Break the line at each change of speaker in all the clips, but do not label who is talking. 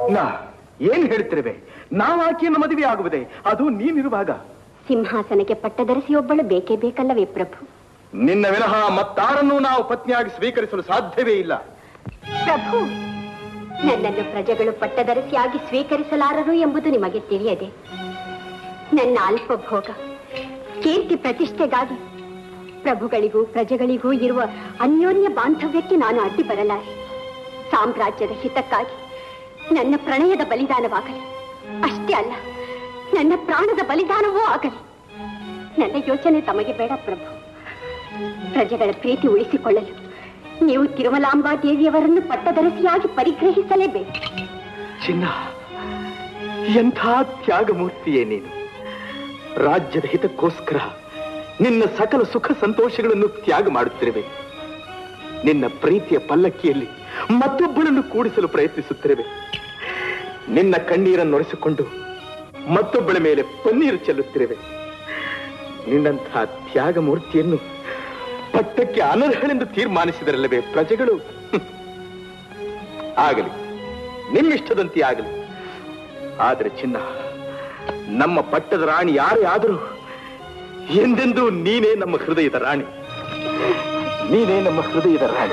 ನಾ ಏನ್ ಹೇಳ್ತಿರುವೆ ನಾವು ಆಕೆಯನ್ನು ಮದುವೆ ಆಗುವುದೇ ಅದು ನೀನಿರುವಾಗ
ಸಿಂಹಾಸನಕ್ಕೆ ಪಟ್ಟದರಸಿಯೊಬ್ಬಳು ಬೇಕೇ ಬೇಕಲ್ಲವೇ ಪ್ರಭು
ನಿನ್ನ ವಿನಃ ಮತ್ತಾರನ್ನೂ ನಾವು ಪತ್ನಿಯಾಗಿ ಸ್ವೀಕರಿಸಲು ಸಾಧ್ಯವೇ ಇಲ್ಲ
ಪ್ರಭು ನನ್ನನ್ನು ಪ್ರಜೆಗಳು ಪಟ್ಟದರಸಿಯಾಗಿ ಸ್ವೀಕರಿಸಲಾರರು ಎಂಬುದು ನಿಮಗೆ ತಿಳಿಯದೆ ನನ್ನ ಅಲ್ಪ ಭೋಗ ಕೀರ್ತಿ ಪ್ರತಿಷ್ಠೆಗಾಗಿ ಪ್ರಭುಗಳಿಗೂ ಪ್ರಜೆಗಳಿಗೂ ಇರುವ ಅನ್ಯೋನ್ಯ ಬಾಂಧವ್ಯಕ್ಕೆ ನಾನು ಅಡ್ಡಿ ಬರಲಾರೆ ಸಾಮ್ರಾಜ್ಯದ ಹಿತಕ್ಕಾಗಿ ನನ್ನ ಪ್ರಣಯದ ಬಲಿದಾನವಾಗಲಿ ಅಷ್ಟೇ ಅಲ್ಲ ನನ್ನ ಪ್ರಾಣದ ಬಲಿದಾನವೂ ಆಗಲಿ ನನ್ನ ಯೋಚನೆ ತಮಗೆ ಬೇಡ ಪ್ರಭು ಪ್ರಜೆಗಳ ಪ್ರೀತಿ ಉಳಿಸಿಕೊಳ್ಳಲು ನೀವು ತಿರುಮಲಾಂಬಾ ದೇವಿಯವರನ್ನು ಪಟ್ಟದರಸಿಯಾಗಿ ಪರಿಗ್ರಹಿಸಲೇಬೇಕು
ಚಿನ್ನ ಎಂಥ ತ್ಯಾಗಮೂರ್ತಿಯೇ ನೀನು ರಾಜ್ಯದ ಹಿತಕ್ಕೋಸ್ಕರ ನಿನ್ನ ಸಕಲ ಸುಖ ಸಂತೋಷಗಳನ್ನು ತ್ಯಾಗ ಮಾಡುತ್ತಿರುವೆ ನಿನ್ನ ಪ್ರೀತಿಯ ಪಲ್ಲಕ್ಕಿಯಲ್ಲಿ ಮತ್ತೊಬ್ಬಳನ್ನು ಕೂಡಿಸಲು ಪ್ರಯತ್ನಿಸುತ್ತಿರುವೆ ನಿನ್ನ ಕಣ್ಣೀರನ್ನು ಒರೆಸಿಕೊಂಡು ಮತ್ತೊಬ್ಬಳ ಮೇಲೆ ಪನ್ನೀರು ಚೆಲ್ಲುತ್ತಿರುವೆ ನಿನ್ನಂತಹ ತ್ಯಾಗ ಮೂರ್ತಿಯನ್ನು ಪಟ್ಟಕ್ಕೆ ಅನರ್ಹಳೆಂದು ತೀರ್ಮಾನಿಸಿದರಲ್ಲವೇ ಪ್ರಜೆಗಳು ಹ್ಮ್. ಆಗಲಿ ನಿಮ್ಮಿಷ್ಟದಂತೆ ಆಗಲಿ ಆದರೆ ಚಿನ್ನ ನಮ್ಮ ಪಟ್ಟದ ರಾಣಿ ಯಾರೇ ಆದರೂ ಎಂದೆಂದೂ ನೀನೇ ನಮ್ಮ ಹೃದಯದ ರಾಣಿ ನೀನೇ ನಮ್ಮ ಹೃದಯದ ರಾಣಿ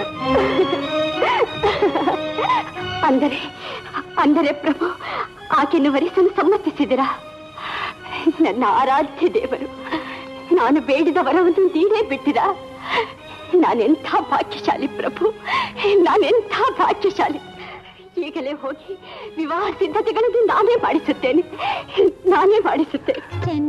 ಅಂದರೆ ಅಂದರೆ ಪ್ರಭು ಆಕೆಯನ್ನು ವರಿಸಲು ಸಮ್ಮತಿಸಿದಿರಾ ನನ್ನ ಆರಾಧ್ಯ ದೇವರು ನಾನು ಬೇಡಿದ ವರವನ್ನು ನೀಡೇ ಬಿಟ್ಟಿರಾ ನಾನೆಂಥ ಭಾಗ್ಯಶಾಲಿ ಪ್ರಭು ನಾನೆಂಥ ಭಾಗ್ಯಶಾಲಿ ಈಗಲೇ ಹೋಗಿ ವಿವಾಹ ಸಿದ್ಧತೆಗಳನ್ನು ನಾನೇ ಮಾಡಿಸುತ್ತೇನೆ ನಾನೇ ಮಾಡಿಸುತ್ತೇನೆ